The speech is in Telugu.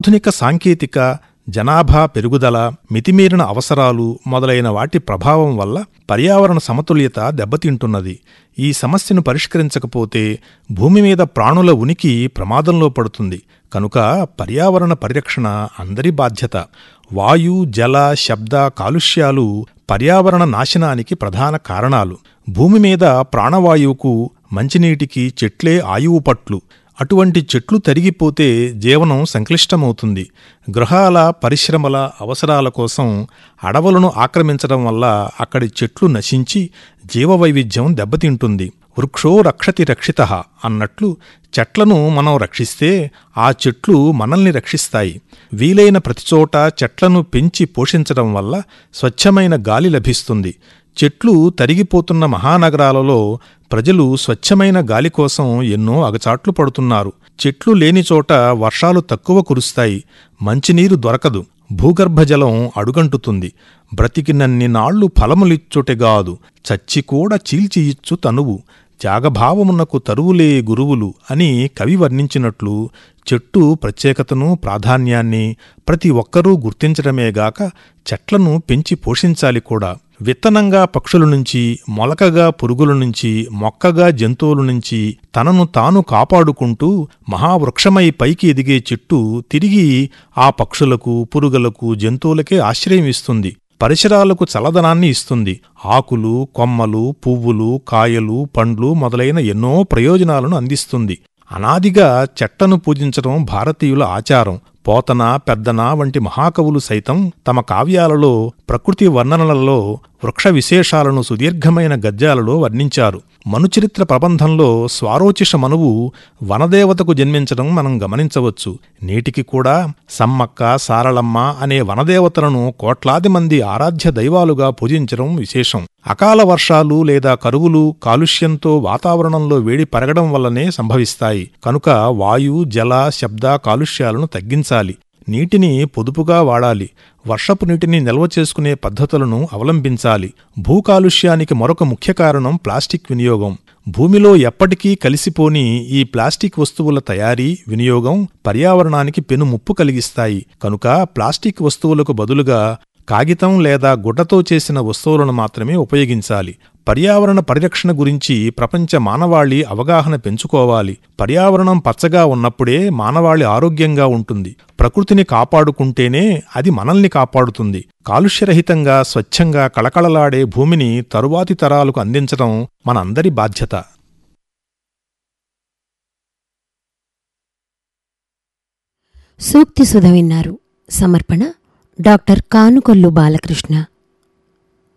ఆధునిక సాంకేతిక జనాభా పెరుగుదల మితిమీరిన అవసరాలు మొదలైన వాటి ప్రభావం వల్ల పర్యావరణ సమతుల్యత దెబ్బతింటున్నది ఈ సమస్యను పరిష్కరించకపోతే భూమి మీద ప్రాణుల ఉనికి ప్రమాదంలో పడుతుంది కనుక పర్యావరణ పరిరక్షణ అందరి బాధ్యత వాయు జల శబ్ద కాలుష్యాలు పర్యావరణ నాశనానికి ప్రధాన కారణాలు భూమి మీద ప్రాణవాయువుకు మంచినీటికి చెట్లే ఆయువు పట్లు అటువంటి చెట్లు తరిగిపోతే జీవనం సంక్లిష్టమవుతుంది గృహాల పరిశ్రమల అవసరాల కోసం అడవులను ఆక్రమించడం వల్ల అక్కడి చెట్లు నశించి జీవవైవిధ్యం దెబ్బతింటుంది వృక్షో రక్షతి రక్షిత అన్నట్లు చెట్లను మనం రక్షిస్తే ఆ చెట్లు మనల్ని రక్షిస్తాయి వీలైన ప్రతిచోట చెట్లను పెంచి పోషించడం వల్ల స్వచ్ఛమైన గాలి లభిస్తుంది చెట్లు తరిగిపోతున్న మహానగరాలలో ప్రజలు స్వచ్ఛమైన గాలి కోసం ఎన్నో అగచాట్లు పడుతున్నారు చెట్లు లేని చోట వర్షాలు తక్కువ కురుస్తాయి మంచినీరు దొరకదు భూగర్భజలం అడుగంటుతుంది బ్రతికినన్ని నాళ్లు ఫలములిచ్చుటెగాదు చచ్చి కూడా చీల్చి ఇచ్చు తనువు త్యాగభావమునకు తరువులే గురువులు అని కవి వర్ణించినట్లు చెట్టు ప్రత్యేకతను ప్రాధాన్యాన్ని ప్రతి ఒక్కరూ గుర్తించడమేగాక చెట్లను పెంచి పోషించాలి కూడా విత్తనంగా పక్షుల నుంచి మొలకగా పురుగుల నుంచి మొక్కగా జంతువుల నుంచి తనను తాను కాపాడుకుంటూ మహావృక్షమై పైకి ఎదిగే చెట్టు తిరిగి ఆ పక్షులకు పురుగులకు జంతువులకే ఆశ్రయం ఇస్తుంది పరిసరాలకు చల్లదనాన్ని ఇస్తుంది ఆకులు కొమ్మలు పువ్వులు కాయలు పండ్లు మొదలైన ఎన్నో ప్రయోజనాలను అందిస్తుంది అనాదిగా చెట్టను పూజించడం భారతీయుల ఆచారం పోతన పెద్దన వంటి మహాకవులు సైతం తమ కావ్యాలలో ప్రకృతి వర్ణనలలో వృక్ష విశేషాలను సుదీర్ఘమైన గద్యాలలో వర్ణించారు మనుచరిత్ర ప్రబంధంలో స్వారోచిష మనువు వనదేవతకు జన్మించడం మనం గమనించవచ్చు నేటికి కూడా సమ్మక్క సారళమ్మ అనే వనదేవతలను కోట్లాది మంది ఆరాధ్య దైవాలుగా పూజించడం విశేషం అకాల వర్షాలు లేదా కరువులు కాలుష్యంతో వాతావరణంలో వేడి పెరగడం వల్లనే సంభవిస్తాయి కనుక వాయు జల శబ్ద కాలుష్యాలను తగ్గించాలి నీటిని పొదుపుగా వాడాలి వర్షపు నీటిని నిల్వ చేసుకునే పద్ధతులను అవలంబించాలి భూకాలుష్యానికి మరొక ముఖ్య కారణం ప్లాస్టిక్ వినియోగం భూమిలో ఎప్పటికీ కలిసిపోని ఈ ప్లాస్టిక్ వస్తువుల తయారీ వినియోగం పర్యావరణానికి పెను ముప్పు కలిగిస్తాయి కనుక ప్లాస్టిక్ వస్తువులకు బదులుగా కాగితం లేదా గుడ్డతో చేసిన వస్తువులను మాత్రమే ఉపయోగించాలి పర్యావరణ పరిరక్షణ గురించి ప్రపంచ మానవాళి అవగాహన పెంచుకోవాలి పర్యావరణం పచ్చగా ఉన్నప్పుడే మానవాళి ఆరోగ్యంగా ఉంటుంది ప్రకృతిని కాపాడుకుంటేనే అది మనల్ని కాపాడుతుంది కాలుష్యరహితంగా స్వచ్ఛంగా కళకళలాడే భూమిని తరువాతి తరాలకు అందించడం మనందరి బాధ్యత సూక్తి సుధ విన్నారు సమర్పణ డాక్టర్ కానుకొల్లు బాలకృష్ణ